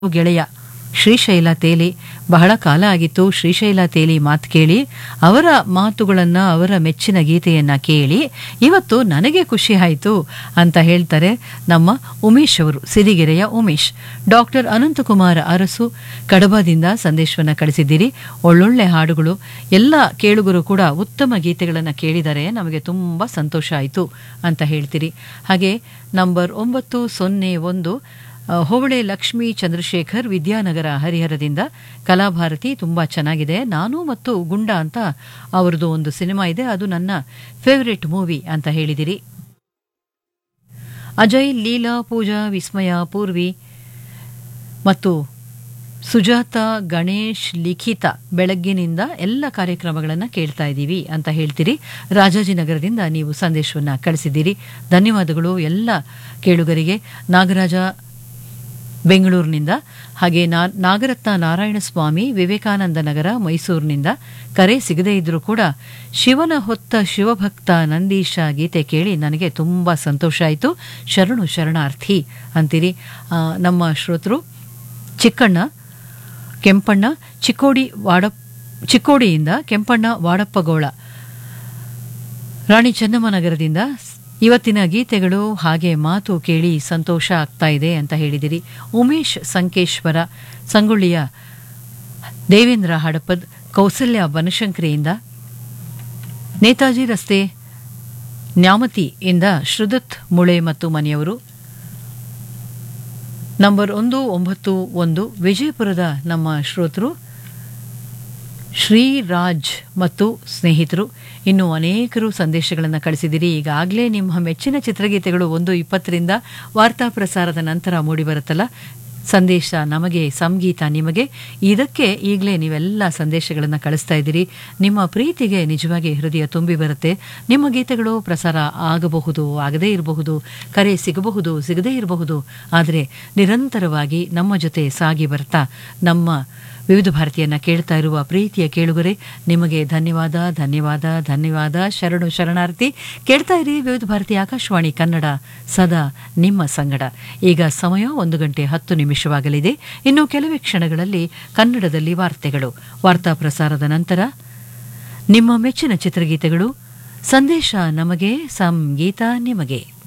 ಗೆಳೆಯ ಶ್ರೀಶೈಲ ತೇಲಿ ಬಹಳ ಕಾಲ ಆಗಿತ್ತು ಶ್ರೀಶೈಲ ತೇಲಿ ಮಾತು ಕೇಳಿ ಅವರ ಮಾತುಗಳನ್ನ ಅವರ ಮೆಚ್ಚಿನ ಗೀತೆಯನ್ನ ಕೇಳಿ ಇವತ್ತು ನನಗೆ ಖುಷಿ ಆಯಿತು ಅಂತ ಹೇಳ್ತಾರೆ ನಮ್ಮ ಉಮೇಶ್ ಅವರು ಸಿರಿಗೆರೆಯ ಉಮೇಶ್ ಡಾಕ್ಟರ್ ಅನಂತಕುಮಾರ ಅರಸು ಕಡಬದಿಂದ ಸಂದೇಶವನ್ನ ಕಳಿಸಿದ್ದೀರಿ ಒಳ್ಳೊಳ್ಳೆ ಹಾಡುಗಳು ಎಲ್ಲ ಕೇಳುಗರು ಕೂಡ ಉತ್ತಮ ಗೀತೆಗಳನ್ನು ಕೇಳಿದರೆ ನಮಗೆ ತುಂಬ ಸಂತೋಷ ಆಯಿತು ಅಂತ ಹೇಳ್ತೀರಿ ಹಾಗೆ ನಂಬರ್ ಒಂಬತ್ತು ಸೊನ್ನೆ ಒಂದು ಆ, ಹೋಬಳೆ ಲಕ್ಷ್ಮೀ ಚಂದ್ರಶೇಖರ್ ವಿದ್ಯಾನಗರ ಹರಿಹರದಿಂದ ಕಲಾಭಾರತಿ ತುಂಬ ಚೆನ್ನಾಗಿದೆ ನಾನು ಮತ್ತು ಗುಂಡ ಅಂತ ಅವರದು ಒಂದು ಸಿನಿಮಾ ಇದೆ ಅದು ನನ್ನ ಫೇವರೆಟ್ ಮೂವಿ ಅಂತ ಹೇಳಿದಿರಿ ಅಜಯ್ ಲೀಲಾ ಪೂಜಾ ವಿಸ್ಮಯ ಪೂರ್ವಿ ಮತ್ತು ಸುಜಾತ ಗಣೇಶ್ ಲಿಖಿತ ಬೆಳಗ್ಗಿನಿಂದ ಎಲ್ಲ ಕಾರ್ಯಕ್ರಮಗಳನ್ನು ಕೇಳ್ತಾ ಇದ್ದೀವಿ ಅಂತ ಹೇಳ್ತೀರಿ ರಾಜಾಜಿನಗರದಿಂದ ನೀವು ಸಂದೇಶವನ್ನು ಕಳಿಸಿದ್ದೀರಿ ಧನ್ಯವಾದಗಳು ಎಲ್ಲ ಕೇಳುಗರಿಗೆ ನಾಗರಾಜ ಬೆಂಗಳೂರಿನಿಂದ ಹಾಗೆ ನಾ ನಾಗರತ್ನ ನಾರಾಯಣ ಸ್ವಾಮಿ ವಿವೇಕಾನಂದ ನಗರ ಮೈಸೂರಿನಿಂದ ಕರೆ ಸಿಗದೇ ಇದ್ರೂ ಕೂಡ ಶಿವನ ಹೊತ್ತ ಶಿವಭಕ್ತ ನಂದೀಶ ಗೀತೆ ಕೇಳಿ ನನಗೆ ತುಂಬ ಸಂತೋಷ ಆಯಿತು ಶರಣು ಶರಣಾರ್ಥಿ ಅಂತೀರಿ ಆ, ನಮ್ಮ ಶ್ರೋತೃ ಚಿಕ್ಕಣ್ಣ ಕೆಂಪಣ್ಣ ಚಿಕ್ಕೋಡಿ ವಾಡ ಚಿಕ್ಕೋಡಿಯಿಂದ ಕೆಂಪಣ್ಣ ವಾಡಪ್ಪಗೌಳ ರಾಣಿ ಚೆನ್ನಮ್ಮನಗರದಿಂದ ಇವತ್ತಿನ ಗೀತೆಗಳು ಹಾಗೆ ಮಾತು ಕೇಳಿ ಸಂತೋಷ ಆಗ್ತಾ ಇದೆ ಅಂತ ಹೇಳಿದಿರಿ ಉಮೇಶ್ ಸಂಕೇಶ್ವರ ಸಂಗೊಳ್ಳಿಯ ದೇವೇಂದ್ರ ಹಡಪದ್ ಕೌಸಲ್ಯ ಬನಶಂಕರಿಯಿಂದ ನೇತಾಜಿ ರಸ್ತೆ ನ್ಯಾಮತಿಯಿಂದ ಶ್ರುದತ್ ಮುಳೆ ಮತ್ತು ಮನೆಯವರು ನಂಬರ್ ಒಂದು ಒಂಬತ್ತು ಒಂದು ವಿಜಯಪುರದ ನಮ್ಮ ಶ್ರೋತೃ ಶ್ರೀರಾಜ್ ಮತ್ತು ಸ್ನೇಹಿತರು ಇನ್ನು ಅನೇಕರು ಸಂದೇಶಗಳನ್ನು ಕಳಿಸಿದಿರಿ ಈಗಾಗಲೇ ನಿಮ್ಮ ಮೆಚ್ಚಿನ ಚಿತ್ರಗೀತೆಗಳು ಒಂದು ಇಪ್ಪತ್ತರಿಂದ ವಾರ್ತಾ ಪ್ರಸಾರದ ನಂತರ ಮೂಡಿಬರುತ್ತಲ್ಲ ಸಂದೇಶ ನಮಗೆ ಸಂಗೀತ ನಿಮಗೆ ಇದಕ್ಕೆ ಈಗಲೇ ನೀವೆಲ್ಲ ಸಂದೇಶಗಳನ್ನು ಕಳಿಸ್ತಾ ಇದ್ದೀರಿ ನಿಮ್ಮ ಪ್ರೀತಿಗೆ ನಿಜವಾಗಿ ಹೃದಯ ತುಂಬಿ ಬರುತ್ತೆ ನಿಮ್ಮ ಗೀತೆಗಳು ಪ್ರಸಾರ ಆಗಬಹುದು ಆಗದೇ ಇರಬಹುದು ಕರೆ ಸಿಗಬಹುದು ಸಿಗದೇ ಇರಬಹುದು ಆದರೆ ನಿರಂತರವಾಗಿ ನಮ್ಮ ಜೊತೆ ಸಾಗಿ ಬರ್ತಾ ನಮ್ಮ ವಿವಿಧ ಭಾರತಿಯನ್ನ ಕೇಳ್ತಾ ಇರುವ ಪ್ರೀತಿಯ ಕೇಳುಗರೆ ನಿಮಗೆ ಧನ್ಯವಾದ ಧನ್ಯವಾದ ಧನ್ಯವಾದ ಶರಣು ಶರಣಾರ್ಥಿ ಕೇಳ್ತಾ ಇರಿ ವಿವಿಧ ಭಾರತಿ ಆಕಾಶವಾಣಿ ಕನ್ನಡ ಸದಾ ನಿಮ್ಮ ಸಂಗಡ ಈಗ ಸಮಯ ಒಂದು ಗಂಟೆ ಹತ್ತು ನಿಮಿಷವಾಗಲಿದೆ ಇನ್ನು ಕೆಲವೇ ಕ್ಷಣಗಳಲ್ಲಿ ಕನ್ನಡದಲ್ಲಿ ವಾರ್ತೆಗಳು ವಾರ್ತಾ ಪ್ರಸಾರದ ನಂತರ ನಿಮ್ಮ ಮೆಚ್ಚಿನ ಚಿತ್ರಗೀತೆಗಳು ಸಂದೇಶ ನಮಗೆ ಸಂಗೀತ ನಿಮಗೆ